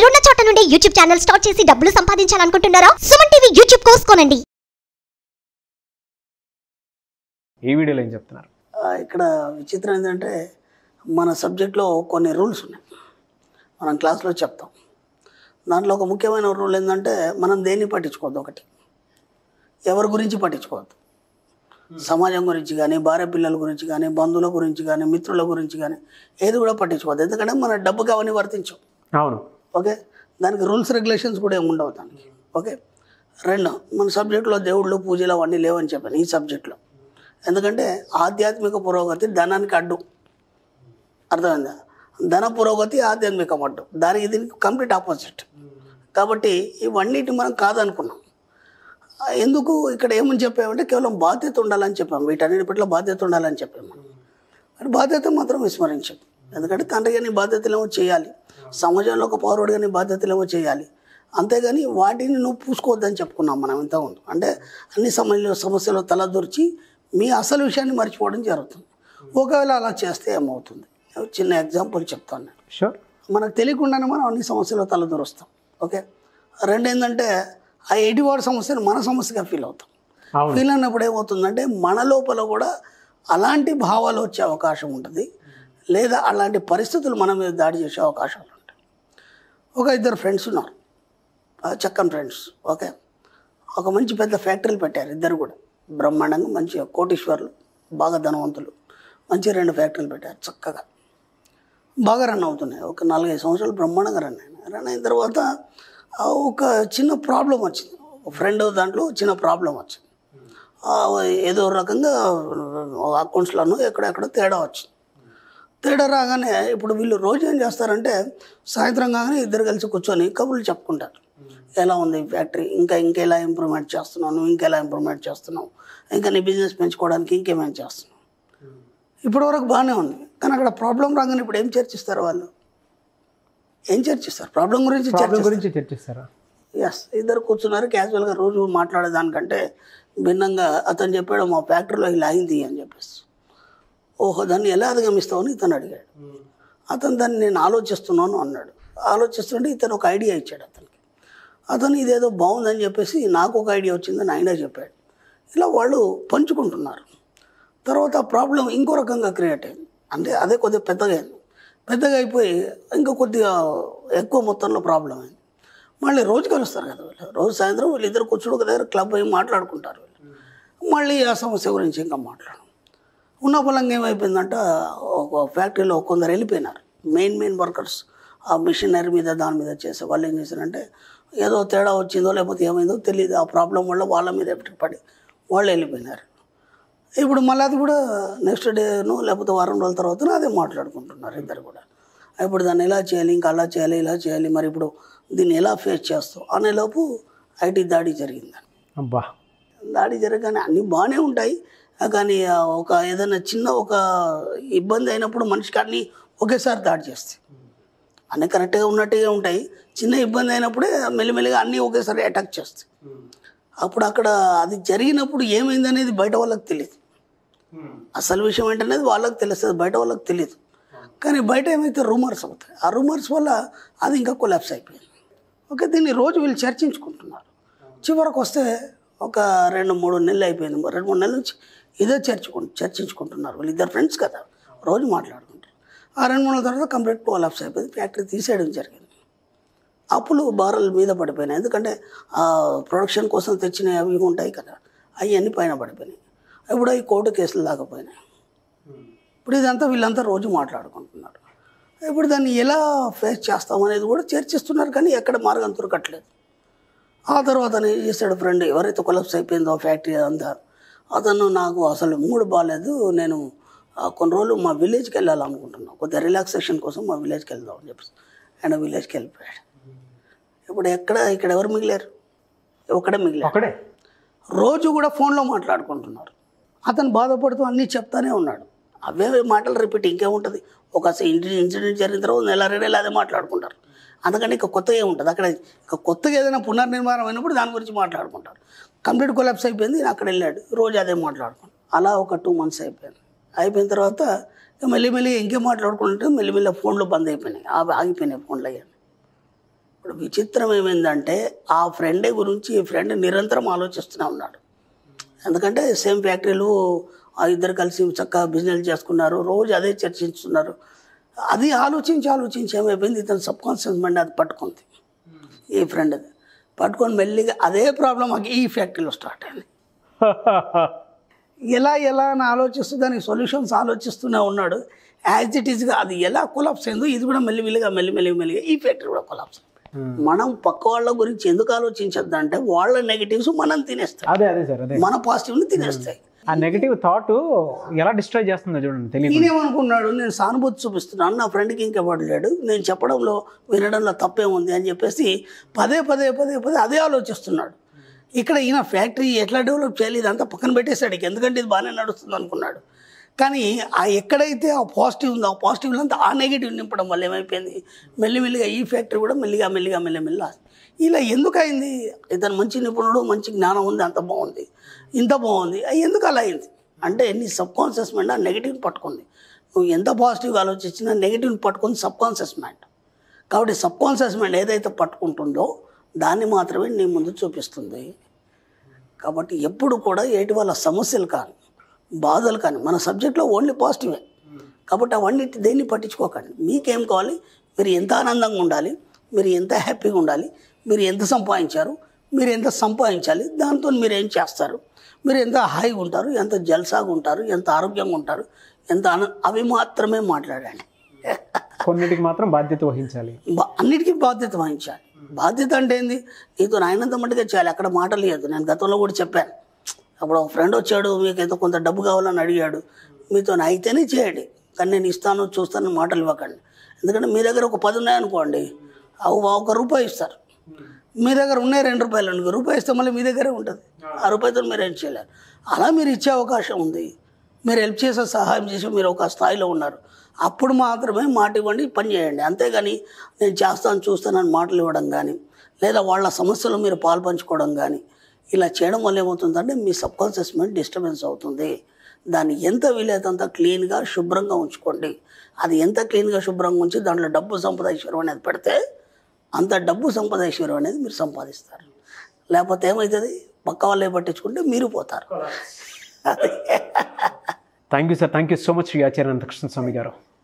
మీరున్న చోట నుండి యూట్యూబ్ ఛానల్ స్టార్ట్ చేసి డబ్బులు సంపాదించాలనుకుంటున్నారా సుమన్ టీవీ యూట్యూబ్ కోసుకోనండి ఈ వీడియోలో ఏం చెప్తున్నారు ఆ, ఇక్కడ విచిత్రం ఏంటంటే మన సబ్జెక్ట్లో కొన్ని రూల్స్ ఉన్నాయి మనం క్లాస్లో చెప్తాం దాంట్లో ఒక ముఖ్యమైన రూల్ ఏంటంటే మనం దేన్ని పట్టించుకోవద్దు ఒకటి ఎవరి గురించి పట్టించుకోవద్దు సమాజం గురించి కానీ భార్య పిల్లల గురించి కానీ బంధువుల గురించి కానీ మిత్రుల గురించి కానీ ఏది కూడా పట్టించుకోవద్దు ఎందుకంటే మన డబ్బుకి అవన్నీ వర్తించవు అవును ఓకే దానికి రూల్స్ రెగ్యులేషన్స్ కూడా ఏమి ఉండవు దానికి ఓకే రెండు మన సబ్జెక్ట్లో దేవుళ్ళు పూజలు అవన్నీ లేవని చెప్పాను ఈ సబ్జెక్ట్లో ఎందుకంటే ఆధ్యాత్మిక పురోగతి ధనానికి అడ్డు అర్థమైందా ధన పురోగతి ఆధ్యాత్మికం అడ్డు దానికి దీనికి కంప్లీట్ ఆపోజిట్ కాబట్టి ఇవన్నిటి మనం కాదనుకున్నాం ఆ, ఎందుకు ఇక్కడ ఏమని చెప్పామంటే కేవలం బాధ్యత ఉండాలని చెప్పాం వీటన్నిటి పట్ల బాధ్యత ఉండాలని చెప్పాం మనం కానీ బాధ్యత మాత్రం విస్మరించదు ఎందుకంటే తండ్రిగా నీ బాధ్యతలేమో చేయాలి సమాజంలో ఒక పౌరుడిగా నీ బాధ్యతలేమో చేయాలి అంతేగాని వాటిని నువ్వు పూసుకోవద్దని చెప్పుకున్నాం మనం ఇంతకుముందు అంటే అన్ని సమయంలో సమస్యలు తలదూర్చి మీ అసలు విషయాన్ని మర్చిపోవడం జరుగుతుంది ఒకవేళ అలా చేస్తే ఏమవుతుంది చిన్న ఎగ్జాంపుల్ చెప్తాను నేను షూర్ మనకు తెలియకుండానే మనం అన్ని సమస్యలు తలదూరుస్తాం ఓకే రెండు ఏంటంటే ఆ ఎడివాడి సమస్యను మన సమస్యగా ఫీల్ అవుతాం అవును ఫీల్ అయినప్పుడు ఏమవుతుందంటే మన లోపల కూడా అలాంటి భావాలు వచ్చే అవకాశం ఉంటుంది లేదా అలాంటి పరిస్థితులు మన మీద దాడి చేసే అవకాశాలు ఉంటాయి ఒక ఇద్దరు ఫ్రెండ్స్ ఉన్నారు ఆ చక్కని ఫ్రెండ్స్ ఓకే ఒక మంచి పెద్ద ఫ్యాక్టరీలు పెట్టారు ఇద్దరు కూడా బ్రహ్మాండంగా మంచి కోటీశ్వర్లు బాగా ధనవంతులు మంచి రెండు ఫ్యాక్టరీలు పెట్టారు చక్కగా బాగా రన్ అవుతున్నాయి ఒక నాలుగైదు సంవత్సరాలు బ్రహ్మాండంగా రన్ అయినాయి రన్ అయిన తర్వాత ఆ, ఒక చిన్న ప్రాబ్లం వచ్చింది ఫ్రెండ్ దాంట్లో చిన్న ప్రాబ్లం వచ్చింది ఆ, ఏదో రకంగా అకౌంట్స్లోనూ ఎక్కడెక్కడ తేడా వచ్చింది తేడా రాగానే ఇప్పుడు వీళ్ళు రోజు ఏం చేస్తారంటే సాయంత్రం కాగానే ఇద్దరు కలిసి కూర్చొని కబుర్లు చెప్పుకుంటారు ఎలా ఉంది ఈ ఫ్యాక్టరీ ఇంకా ఇంకెలా ఇంప్రూవ్మెంట్ చేస్తున్నావు నువ్వు ఇంకెలా ఇంప్రూవ్మెంట్ చేస్తున్నావు ఇంకా నీ బిజినెస్ పెంచుకోవడానికి ఇంకేమేమి చేస్తున్నావు ఇప్పటి వరకు బాగానే ఉంది కానీ అక్కడ ప్రాబ్లం రాగానే ఇప్పుడు ఏం చర్చిస్తారు వాళ్ళు ఏం చర్చిస్తారు ప్రాబ్లం గురించి ప్రాబ్లం చర్చిస్తారు గురించి చర్చిస్తారా ఎస్ ఇద్దరు కూర్చున్నారు క్యాజువల్గా రోజు మాట్లాడేదానికంటే భిన్నంగా అతను చెప్పాడు మా ఫ్యాక్టరీలో ఇలా అయింది అని చెప్పేసి ఓహో దాన్ని ఎలా అధిగమిస్తావని ఇతను అడిగాడు అతను దాన్ని నేను ఆలోచిస్తున్నాను అన్నాడు ఆలోచిస్తుంటే ఇతను ఒక ఐడియా ఇచ్చాడు అతనికి అతను ఇదేదో బాగుందని చెప్పేసి నాకు ఒక ఐడియా వచ్చిందని ఆయన చెప్పాడు ఇలా వాళ్ళు పంచుకుంటున్నారు తర్వాత ఆ ప్రాబ్లం ఇంకో రకంగా క్రియేట్ అయింది అంటే అదే కొద్దిగా పెద్దగా అయింది పెద్దగా అయిపోయి ఇంకా కొద్దిగా ఎక్కువ మొత్తంలో ప్రాబ్లం అయింది మళ్ళీ రోజు కలుస్తారు కదా వీళ్ళు రోజు సాయంత్రం వీళ్ళిద్దరు కూర్చుని ఒక దగ్గర క్లబ్ అయ్యి మాట్లాడుకుంటారు వీళ్ళు మళ్ళీ ఆ సమస్య గురించి ఇంకా మాట్లాడు ఉన్న పొలంగా ఏమైపోయిందంట ఒక ఫ్యాక్టరీలో కొందరు వెళ్ళిపోయినారు మెయిన్ మెయిన్ వర్కర్స్ ఆ మిషనరీ మీద దాని మీద చేసే వాళ్ళు ఏం చేశారంటే ఏదో తేడా వచ్చిందో లేకపోతే ఏమైందో తెలియదు ఆ ప్రాబ్లం వల్ల వాళ్ళ మీద ఎఫెక్ట్ పడి వాళ్ళు వెళ్ళిపోయినారు ఇప్పుడు మళ్ళీ అది కూడా నెక్స్ట్ డేను లేకపోతే వారం రోజుల తర్వాత అదే మాట్లాడుకుంటున్నారు ఇద్దరు కూడా ఇప్పుడు దాన్ని ఎలా చేయాలి ఇంకా అలా చేయాలి ఇలా చేయాలి మరి ఇప్పుడు దీన్ని ఎలా ఫేస్ చేస్తావు అనేలోపు ఐటీ దాడి జరిగింది అబ్బా దాడి జరగగానే అన్నీ బాగానే ఉంటాయి కానీ ఆ ఒక ఏదైనా చిన్న ఒక ఇబ్బంది అయినప్పుడు మనిషికి అన్నీ ఒకేసారి దాడి చేస్తాయి అన్నీ కరెక్ట్గా ఉన్నట్టుగా ఉంటాయి చిన్న ఇబ్బంది అయినప్పుడే మెల్లిమెల్లిగా అన్నీ ఒకేసారి అటాక్ చేస్తాయి అప్పుడు అక్కడ అది జరిగినప్పుడు ఏమైంది అనేది బయట వాళ్ళకి తెలియదు అసలు విషయం ఏంటనేది వాళ్ళకి తెలుస్తుంది బయట వాళ్ళకి తెలియదు కానీ బయట ఏమైతే రూమర్స్ అవుతాయి ఆ రూమర్స్ వల్ల అది ఇంకా కొలాప్స్ అయిపోయింది ఓకే దీన్ని రోజు వీళ్ళు చర్చించుకుంటున్నారు చివరకు వస్తే ఒక రెండు మూడు నెలలు అయిపోయింది రెండు మూడు నెలల నుంచి ఇదే చర్చకు చర్చించుకుంటున్నారు వీళ్ళు ఇద్దరు ఫ్రెండ్స్ కదా రోజు మాట్లాడుకుంటారు ఆ రెండు మూడు నెలల తర్వాత కంప్లీట్ కొలాప్స్ అయిపోయింది ఫ్యాక్టరీ తీసేయడం జరిగింది అప్పులు భారాల మీద పడిపోయినాయి ఎందుకంటే ఆ ప్రొడక్షన్ కోసం తెచ్చినవి అవి ఇవి ఉంటాయి కదా అవన్నీ పైన పడిపోయినాయి ఇప్పుడు అవి కోర్టు కేసులు దాకపోయినాయి ఇప్పుడు ఇదంతా వీళ్ళంతా రోజు మాట్లాడుకుంటున్నారు ఇప్పుడు దాన్ని ఎలా ఫేస్ చేస్తాం అనేది కూడా చర్చిస్తున్నారు కానీ ఎక్కడ మార్గం దొరకట్లేదు ఆ తర్వాత అతను ఏం చేశాడు ఫ్రెండ్ ఎవరైతే కొలప్స్ అయిపోయిందో ఫ్యాక్టరీ అంతా అతను నాకు అసలు మూడు బాగాలేదు నేను ఆ, కొన్ని రోజులు మా విలేజ్కి వెళ్ళాలనుకుంటున్నాను కొద్దిగా రిలాక్సేషన్ కోసం మా విలేజ్కి వెళ్దాం అని చెప్పేసి ఆయన విలేజ్కి వెళ్ళిపోయాడు ఇప్పుడు ఎక్కడ ఇక్కడ ఎవరు మిగిలారు ఒక్కడే మిగిలారు ఒకడే రోజు కూడా ఫోన్లో మాట్లాడుకుంటున్నారు అతను బాధపడుతూ అన్నీ చెప్తానే ఉన్నాడు అవే మాటలు రిపీట్ ఇంకేముంటుంది ఒక ఇన్సిడెంట్ జరిగిన తర్వాత నెల రెండు నెలలు అదే మాట్లాడుకుంటారు అందుకని ఇక కొత్తగా ఉంటుంది అక్కడ ఇక కొత్తగా ఏదైనా పునర్నిర్మాణం అయినప్పుడు దాని గురించి మాట్లాడుకుంటారు కంప్లీట్ కొలాప్స్ అయిపోయింది ఈయన అక్కడ వెళ్ళాడు రోజు అదే మాట్లాడుకుంటాం అలా ఒక టూ మంత్స్ అయిపోయింది అయిపోయిన తర్వాత ఇక మెల్లి మెల్లి ఇంకేం మాట్లాడుకుంటే మెల్లి మెల్లి ఫోన్లు బంద్ అయిపోయినాయి ఆగి- ఆగిపోయినాయి ఫోన్లు అయ్యాను విచిత్రం ఏమైందంటే ఆ ఫ్రెండే గురించి ఈ ఫ్రెండ్ నిరంతరం ఆలోచిస్తూనే ఉన్నాడు ఎందుకంటే సేమ్ ఫ్యాక్టరీలు ఆ ఇద్దరు కలిసి చక్కగా బిజినెస్ చేసుకున్నారు రోజు అదే చర్చించుతున్నారు అది ఆలోచించి ఆలోచించి ఏమైపోయింది ఇతను సబ్ కాన్షియస్ మైండ్ అది పట్టుకుంది ఈ ఫ్రెండ్ పట్టుకొని మెల్లిగా అదే ప్రాబ్లం మాకు ఈ ఫ్యాక్టరీలో స్టార్ట్ అయింది ఎలా ఎలా అని ఆలోచిస్తూ దానికి సొల్యూషన్స్ ఆలోచిస్తూనే ఉన్నాడు యాజ్ ఇట్ ఈస్గా అది ఎలా కొలాప్స్ అయిందో ఇది కూడా మెల్లిమెల్లిగా మెల్లి మెల్లి మెల్లిగా ఈ ఫ్యాక్టరీ కూడా కొలాప్స్ మనం పక్క వాళ్ళ గురించి ఎందుకు ఆలోచించద్దు అంటే వాళ్ళ నెగిటివ్స్ మనం తినేస్తాం అదే అదే సార్ అదే మన పాజిటివ్ని తినేస్తాయి ఆ నెగిటివ్ థాట్ ఎలా డిస్ట్రాయ్ చేస్తుందో చూడండి తెలియదు నేనేమనుకున్నాడు నేను సానుభూతి చూపిస్తున్నాను నా ఫ్రెండ్కి ఇంకెవడు లేడు నేను చెప్పడంలో వినడంలో తప్పేముంది అని చెప్పేసి పదే పదే పదే పదే అదే ఆలోచిస్తున్నాడు ఇక్కడ ఈయన ఫ్యాక్టరీ ఎట్లా డెవలప్ చేయాలి ఇదంతా పక్కన పెట్టేశాడు ఇక ఎందుకంటే ఇది బాగానే నడుస్తుంది అనుకున్నాడు కానీ ఆ ఎక్కడైతే ఆ పాజిటివ్ ఉందో ఆ పాజిటివ్ అంతా ఆ నెగిటివ్ నింపడం వల్ల ఏమైపోయింది మెల్లిమెల్లిగా ఈ ఫ్యాక్టరీ కూడా మెల్లిగా మెల్లిగా మెల్లిమెల్లి ఇలా ఎందుకు అయింది ఇతను మంచి నిపుణుడు మంచి జ్ఞానం ఉంది అంత బాగుంది ఇంత బాగుంది అది ఎందుకు అలా అయింది అంటే నీ సబ్ కాన్షియస్ మైండ్ ఆ నెగిటివ్ని పట్టుకుంది నువ్వు ఎంత పాజిటివ్గా ఆలోచించినా నెగిటివ్ని పట్టుకుంది సబ్ కాన్షియస్ మైండ్ కాబట్టి సబ్ కాన్షియస్ మైండ్ ఏదైతే పట్టుకుంటుందో దాన్ని మాత్రమే నీ ముందు చూపిస్తుంది కాబట్టి ఎప్పుడు కూడా ఏటి వాళ్ళ సమస్యలు కానీ బాధలు కానీ మన సబ్జెక్ట్లో ఓన్లీ పాజిటివే కాబట్టి అవన్నీ దేన్ని పట్టించుకోకండి మీకేం కావాలి మీరు ఎంత ఆనందంగా ఉండాలి మీరు ఎంత హ్యాపీగా ఉండాలి మీరు ఎంత సంపాదించారు మీరు ఎంత సంపాదించాలి దాంతో మీరు ఏం చేస్తారు మీరు ఎంత హాయిగా ఉంటారు ఎంత జల్సాగా ఉంటారు ఎంత ఆరోగ్యంగా ఉంటారు ఎంత ఆనంద అవి మాత్రమే మాట్లాడండి కొన్నిటికి మాత్రం బాధ్యత వహించాలి బా- అన్నిటికీ బాధ్యత వహించాలి బాధ్యత అంటే ఏంది నీతో నాయనంత మట్టుగా చేయాలి అక్కడ మాట లేదు నేను గతంలో కూడా చెప్పాను అప్పుడు ఒక ఫ్రెండ్ వచ్చాడు మీకు ఏదో కొంత డబ్బు కావాలని అడిగాడు మీతో అయితేనే చేయండి కానీ నేను ఇస్తాను చూస్తాను మాటలు ఇవ్వకండి ఎందుకంటే మీ దగ్గర ఒక పది ఉన్నాయనుకోండి అవి ఒక రూపాయి ఇస్తారు మీ దగ్గర ఉన్నాయి రెండు రూపాయలు అనుకో రూపాయి ఇస్తే మళ్ళీ మీ దగ్గరే ఉంటుంది ఆ రూపాయితో మీరు ఏం చేయలేరు అలా మీరు ఇచ్చే అవకాశం ఉంది మీరు హెల్ప్ చేసే సహాయం చేసి మీరు ఒక స్థాయిలో ఉన్నారు అప్పుడు మాత్రమే మాట ఇవ్వండి పని చేయండి అంతేగాని నేను చేస్తాను చూస్తానని మాటలు ఇవ్వడం కానీ లేదా వాళ్ళ సమస్యలు మీరు పాల్పంచుకోవడం కానీ ఇలా చేయడం వల్ల ఏమవుతుందంటే మీ సబ్ కాన్షియస్ మైండ్ డిస్టర్బెన్స్ అవుతుంది దాన్ని ఎంత వీలైతే అంత క్లీన్గా శుభ్రంగా ఉంచుకోండి అది ఎంత క్లీన్గా శుభ్రంగా ఉంచి దాంట్లో డబ్బు సంపద ఐశ్వర్యం అనేది పెడితే అంత డబ్బు సంపద ఐశ్వర్యం అనేది మీరు సంపాదిస్తారు లేకపోతే ఏమవుతుంది పక్క వాళ్ళే పట్టించుకుంటే మీరు పోతారు thank you sir thank you so much Acharya Krishna Swamy గారు